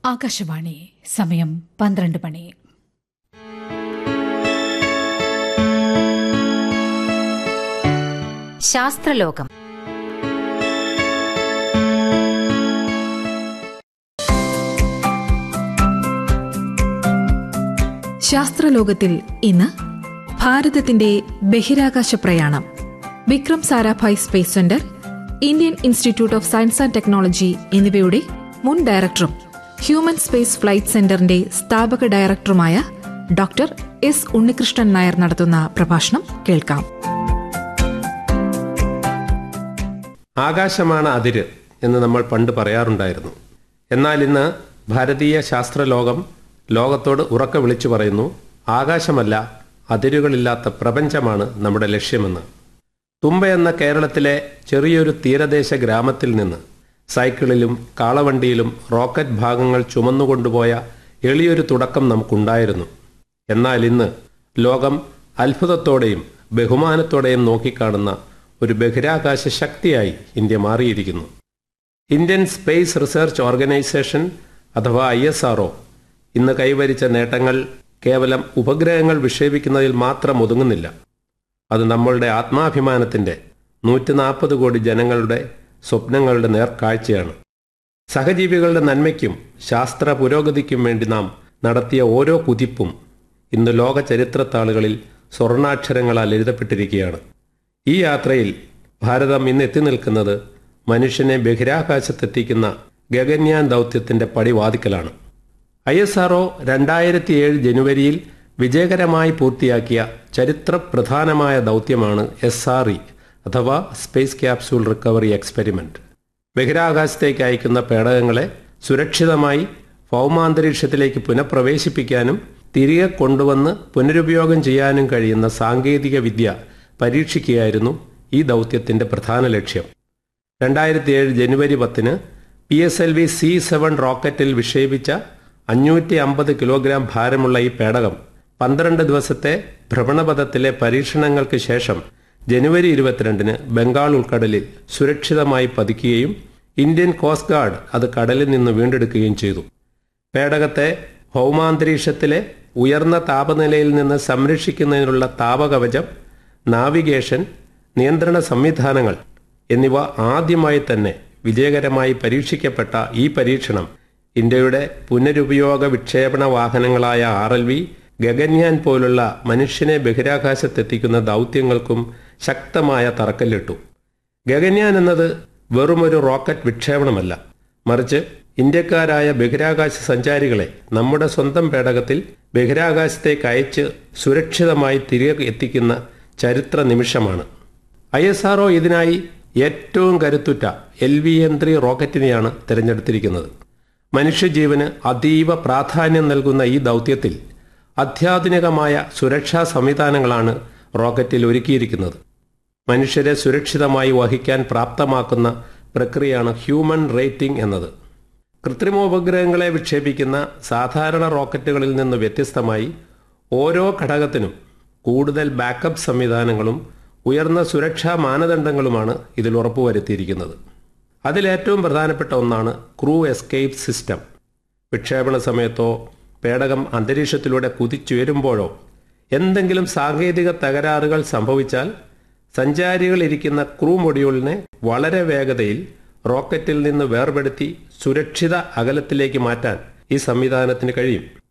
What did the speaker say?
ആകാശവാണി സമയം പന്ത്രണ്ട് മണി ശാസ്ത്രലോകം ശാസ്ത്രലോകത്തിൽ ഇന്ന് ഭാരതത്തിന്റെ ബഹിരാകാശ പ്രയാണം Vikram Sarabhai space centre Indian institute of science and technology എന്നിവയുടെ മുൻ ഡയറക്ടറും ഹ്യൂമൻ സ്പേസ് ഫ്ലൈറ്റ് സെന്ററിന്റെ സ്ഥാപക ഡയറക്ടറുമായ ഡോക്ടർ എസ് ഉണ്ണികൃഷ്ണൻ നായർ നടത്തുന്ന പ്രഭാഷണം കേൾക്കാം ആകാശമാണ് അതിര് എന്ന് നമ്മൾ പണ്ട് പറയാറുണ്ടായിരുന്നു എന്നാൽ ഇന്ന് ഭാരതീയ ശാസ്ത്രലോകം ലോകത്തോട് ഉറക്കെ വിളിച്ചു പറയുന്നു ആകാശമല്ല അതിരുകളില്ലാത്ത പ്രപഞ്ചമാണ് നമ്മുടെ ലക്ഷ്യമെന്ന് തുമ്പ എന്ന കേരളത്തിലെ ചെറിയൊരു തീരദേശ ഗ്രാമത്തിൽ നിന്ന് സൈക്കിളിലും കാളവണ്ടിയിലും റോക്കറ്റ് ഭാഗങ്ങൾ ചുമന്നുകൊണ്ടുപോയ എളിയൊരു തുടക്കം നമുക്കുണ്ടായിരുന്നു എന്നാൽ ഇന്ന് ലോകം അത്ഭുതത്തോടെയും ബഹുമാനത്തോടെയും നോക്കിക്കാണുന്ന ഒരു ബഹിരാകാശ ശക്തിയായി ഇന്ത്യ മാറിയിരിക്കുന്നു ഇന്ത്യൻ സ്പേസ് റിസർച്ച് ഓർഗനൈസേഷൻ അഥവാ ഐ എസ് ആർഒ ഇന്ന് കൈവരിച്ച നേട്ടങ്ങൾ കേവലം ഉപഗ്രഹങ്ങൾ വിക്ഷേപിക്കുന്നതിൽ മാത്രം ഒതുങ്ങുന്നില്ല അത് നമ്മളുടെ ആത്മാഭിമാനത്തിന്റെ നൂറ്റി നാൽപ്പത് കോടി ജനങ്ങളുടെ സ്വപ്നങ്ങളുടെ നേർക്കാഴ്ചയാണ് സഹജീവികളുടെ നന്മയ്ക്കും ശാസ്ത്ര പുരോഗതിക്കും വേണ്ടി നാം നടത്തിയ ഓരോ കുതിപ്പും ഇന്ന് ലോക ചരിത്രത്താളുകളിൽ സ്വർണാക്ഷരങ്ങളാൽ എഴുതപ്പെട്ടിരിക്കുകയാണ് ഈ യാത്രയിൽ ഭാരതം ഇന്ന് എത്തി നിൽക്കുന്നത് മനുഷ്യനെ ബഹിരാകാശത്തെത്തിക്കുന്ന ഗഗൻയാൻ ദൗത്യത്തിന്റെ പടിവാതിക്കലാണ് ഐ എസ് ആർഒ രണ്ടായിരത്തി ഏഴ് ജനുവരിയിൽ വിജയകരമായി പൂർത്തിയാക്കിയ ചരിത്രപ്രധാനമായ ദൗത്യമാണ് എസ് ആർ ഇ അഥവാ സ്പേസ് ക്യാപ്സ്യൂൾ റിക്കവറി എക്സ്പെരിമെന്റ് ബഹിരാകാശത്തേക്ക് അയക്കുന്ന പേടകങ്ങളെ സുരക്ഷിതമായി ഭൗമാന്തരീക്ഷത്തിലേക്ക് പുനഃപ്രവേശിപ്പിക്കാനും തിരികെ കൊണ്ടുവന്ന് പുനരുപയോഗം ചെയ്യാനും കഴിയുന്ന സാങ്കേതിക വിദ്യ പരീക്ഷിക്കുകയായിരുന്നു ഈ ദൗത്യത്തിന്റെ പ്രധാന ലക്ഷ്യം രണ്ടായിരത്തി ഏഴ് ജനുവരി പത്തിന് P S L V C seven റോക്കറ്റിൽ വിക്ഷേപിച്ച അഞ്ഞൂറ്റി അമ്പത് കിലോഗ്രാം ഭാരമുള്ള ഈ പേടകം പന്ത്രണ്ട് ദിവസത്തെ ഭ്രമണപഥത്തിലെ പരീക്ഷണങ്ങൾക്ക് ശേഷം ജനുവരി ഇരുപത്തിരണ്ടിന് ബംഗാൾ ഉൾക്കടലിൽ സുരക്ഷിതമായി പതിക്കുകയും ഇന്ത്യൻ കോസ്റ്റ് ഗാർഡ് അത് കടലിൽ നിന്ന് വീണ്ടെടുക്കുകയും ചെയ്തു പേടകത്തെ ഭൗമാന്തരീക്ഷത്തിലെ ഉയർന്ന താപനിലയിൽ നിന്ന് സംരക്ഷിക്കുന്നതിനുള്ള താപകവചം നാവിഗേഷൻ നിയന്ത്രണ സംവിധാനങ്ങൾ എന്നിവ ആദ്യമായി തന്നെ വിജയകരമായി പരീക്ഷിക്കപ്പെട്ട ഈ പരീക്ഷണം ഇന്ത്യയുടെ പുനരുപയോഗ വിക്ഷേപണ വാഹനങ്ങളായ ആർ എൽ വി ഗഗൻയാൻ പോലുള്ള മനുഷ്യനെ ബഹിരാകാശത്തെത്തിക്കുന്ന ദൗത്യങ്ങൾക്കും ശക്തമായ തറക്കല്ലിട്ടു ഗഗൻയാൻ എന്നത് വെറുമൊരു റോക്കറ്റ് വിക്ഷേപണമല്ല മറിച്ച് ഇന്ത്യക്കാരായ ബഹിരാകാശ സഞ്ചാരികളെ നമ്മുടെ സ്വന്തം പേടകത്തിൽ ബഹിരാകാശത്തേക്ക് അയച്ച് സുരക്ഷിതമായി തിരികെ എത്തിക്കുന്ന ചരിത്ര നിമിഷമാണ് ഐ എസ് ആർഒ ഇതിനായി ഏറ്റവും കരുത്തുറ്റ എൽ വി എം ത്രീ റോക്കറ്റിനെയാണ് തിരഞ്ഞെടുത്തിരിക്കുന്നത് മനുഷ്യജീവന് അതീവ പ്രാധാന്യം നൽകുന്ന ഈ ദൗത്യത്തിൽ അത്യാധുനികമായ സുരക്ഷാ സംവിധാനങ്ങളാണ് റോക്കറ്റിൽ ഒരുക്കിയിരിക്കുന്നത് മനുഷ്യരെ സുരക്ഷിതമായി വഹിക്കാൻ പ്രാപ്തമാക്കുന്ന പ്രക്രിയയാണ് ഹ്യൂമൻ റേറ്റിംഗ് എന്നത് കൃത്രിമോപഗ്രഹങ്ങളെ വിക്ഷേപിക്കുന്ന സാധാരണ റോക്കറ്റുകളിൽ നിന്ന് വ്യത്യസ്തമായി ഓരോ ഘടകത്തിനും കൂടുതൽ ബാക്കപ്പ് സംവിധാനങ്ങളും ഉയർന്ന സുരക്ഷാ മാനദണ്ഡങ്ങളുമാണ് ഇതിൽ ഉറപ്പുവരുത്തിയിരിക്കുന്നത് അതിലേറ്റവും പ്രധാനപ്പെട്ട ഒന്നാണ് ക്രൂ എസ്കേപ്പ് സിസ്റ്റം വിക്ഷേപണ സമയത്തോ പേടകം അന്തരീക്ഷത്തിലൂടെ കുതിച്ചുയരുമ്പോഴോ എന്തെങ്കിലും സാങ്കേതിക തകരാറുകൾ സംഭവിച്ചാൽ സഞ്ചാരികൾ ഇരിക്കുന്ന ക്രൂ മൊഡ്യൂളിനെ വളരെ വേഗതയിൽ റോക്കറ്റിൽ നിന്ന് വേർപെടുത്തി സുരക്ഷിത അകലത്തിലേക്ക് മാറ്റാൻ ഈ സംവിധാനത്തിന് കഴിയും